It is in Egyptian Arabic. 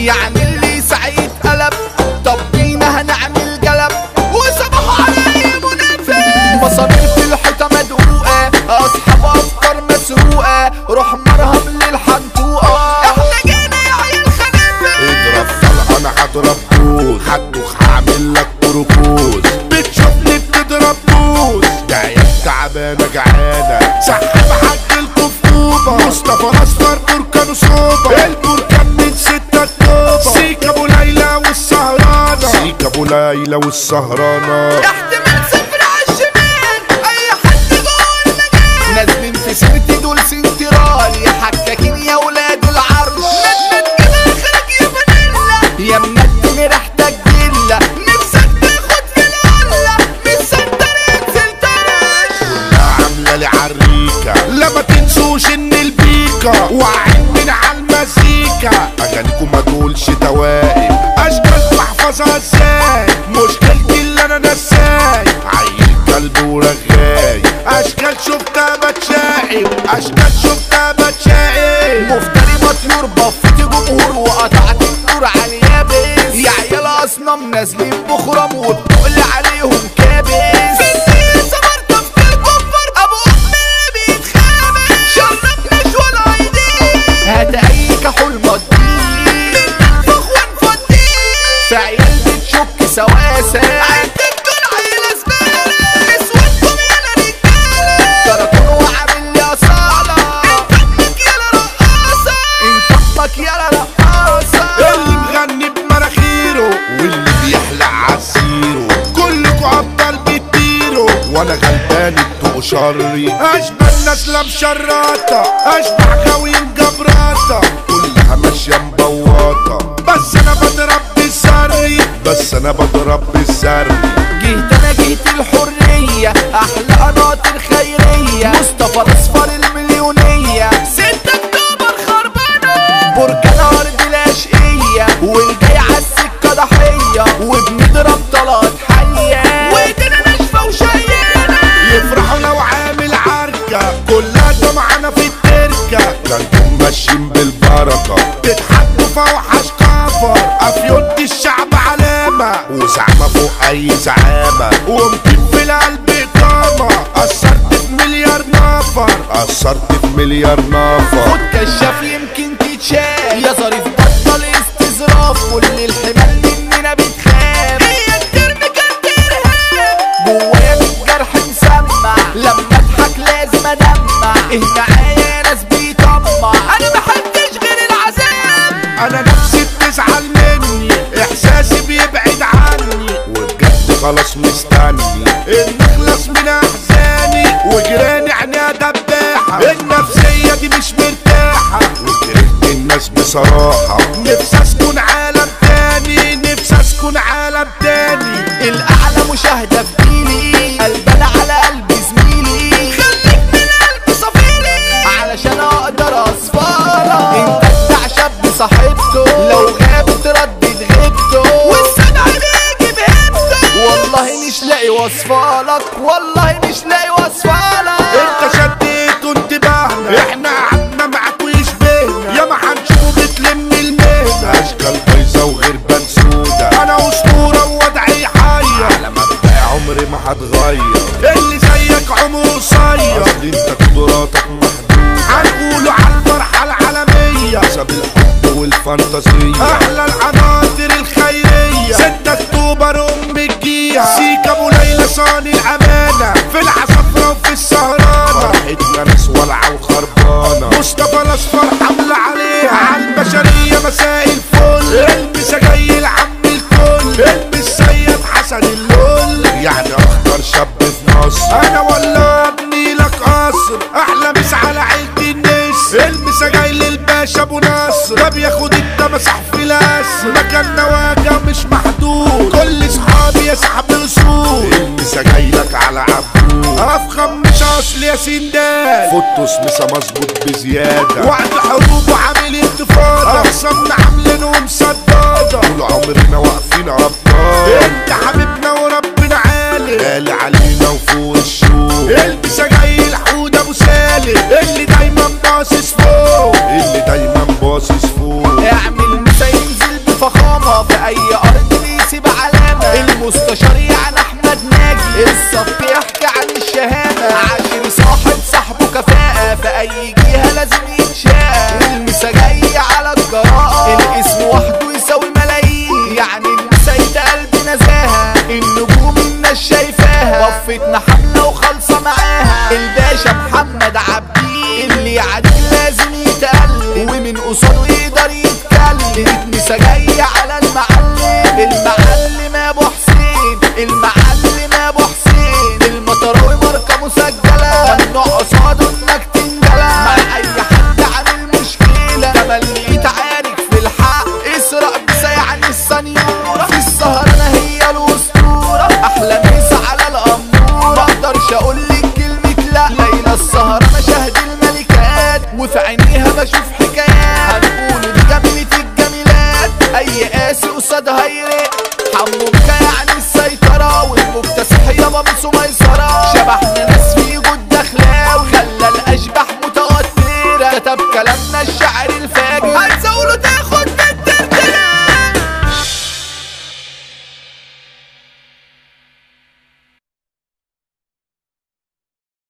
يعني اللي سعيد قلب طب بينا هنعمل جلب وصباح علي منافق مصامير في الحيطة مدقوقة أصحاب أفكار مسروقة روح مرهم للحنطوقة احنا جينا يا عيال خنافة اضرب طلقة انا هضرب بوز هتدوخ هعمل لك بروكوز بتشوفني بتضرب بوز ده عيال تعبانة جعانة سحب حد الكفوبة مصطفى الاصفر بركان صوبة البركان من ستة اكتوبر سيكا ابو ليلى والسهرانة سيكا ابو ليلى والسهرانة احتمال صفر عالشمال اي حد جوه المجال نازلين في سيرتي دول سنترال يا حكاكين يا ولاد العرش ندمت كده اخرك يا فانيلا يا مندم ريحتك جلة نفسك تاخد في القلة مش سنتر انزل ترش عاملة لي عريكة لا ما تنسوش ان البيكا واعين من على المزيكا اغانيكم ما تقولش توائم اشكال بحفظها ازاي مشكلتي اللي انا نساي عيل كلب ورغاي اشكال شفتها بتشائم اشكال شفتها بتشائم مفتري مطيور بفيت جمهور وقطعت النور على اليابس يا عيال اصنام نازلين بخرم وبتقل عليهم كابس سنتي صبرت في الكفر ابو امي بيتخابس شربناش ولا عيدين هات اي كحول مضيق ننفخ ونفضيه في عيال بتشك سواسة عندك دول عيال زبالة نسوانكم يالا رجالة كرتون وعامل لي أصالة انت ابنك يالا رقاصة انت ابنك يالا رقاصة اللي مغني بمراخيره واللي بيحلق عالزيرو كلكوا ابطال بتطيروا وانا غلبان انتوا شري اشبه الناس لا مشرطة اشبه غاويين جبراطة كلها ماشية مبوطة بس انا بضرب بالسري بس انا بضرب بالسري جهت انا جهت الحرية احلى قناطر خيرية مصطفى الاصفر المليونية ستة اكتوبر خربانة بركان ارض الاشقية والجاي عالسكة ضحية وبنضرب طلقات حية وايدينا ناشفة وشيانة يفرحوا لو عامل عركة كلها معانا في التركة ده انتم ماشيين بالبركة تتحدوا في اوحش كفر افيونت الشعب علامة وزعمة فوق اي زعامة ومكين في القلب اقامة اثرت في مليار نفر اثرت في مليار نفر خد كشاف يمكن تتشاف يا ظريف بطل استظراف كل الحمال مننا بتخاف هي الترم كان ترهاب جوايا من جرح مسمع لما اضحك لازم ادمع ايه معايا يا ناس بيطمع انا محدش غير العذاب انا نفسي بتزعل مني احساسي بيبعد عني وبجد خلاص مستني ان اخلص من احزاني وجيراني عينيها دباحة النفسية دي مش مرتاحة وكرهت الناس بصراحة نفسي اسكن عالم تاني نفسي اسكن عالم تاني الاعلى مشاهدة في جيلي قلبنا على قلب زميلي خليك من قلب صفيلي علشان اقدر اصفارك انت بتاع شاب صاحبته لو غاب تردد غيبته والسبع بيجي بهبته والله مش لاقي وصفالك والله مش لاقي وصفالك انت شديت انتباهنا احنا قعدنا معاك ويشبهنا يا ما هنشوفه بتلم المهنة اشكال بايظة وغير بنسودة انا اسطورة ووضعي حية على مبدأ عمري ما هتغير اللي زيك عمره قصير اصل انت قدراتك محدودة هنقوله على الفرحة العالمية حسب الحب والفانتازية احلى العناصر الخيرية 6 اكتوبر ام الجيهة سيكا ابو ليلى صاني الامانة في العصفرة وفي السهرانة فرحتنا ناس والعة وخربانة مصطفى الاصفر حملة عليها على البشرية مساء الفل المس جاي العم الكل المس سيد حسن اللول يعني اخطر شاب في مصر انا ولا ابني لك قصر احلى مس على عيلة الناس المس جاي للباشا ابو نصر ده بياخد التمسح في لاس مكاننا واجع مش محدود كل صحابي يا صاحب اصول المس جاي لك على عبود افخم مش اصل يا سندال فوتوس مسا مظبوط بزيادة وقت حروب وعامل انتفاضة اخصامنا عاملين ومصدادة طول عمرنا واقفين ابطال انت حبيبنا وربنا عالم غالي علينا وفوق الشوق البس جاي الحود ابو سالم اللي دايما باصص فوق اللي دايما باصص فوق اعمل مسا ينزل السهرة مشاهد الملكات وفي عينيها بشوف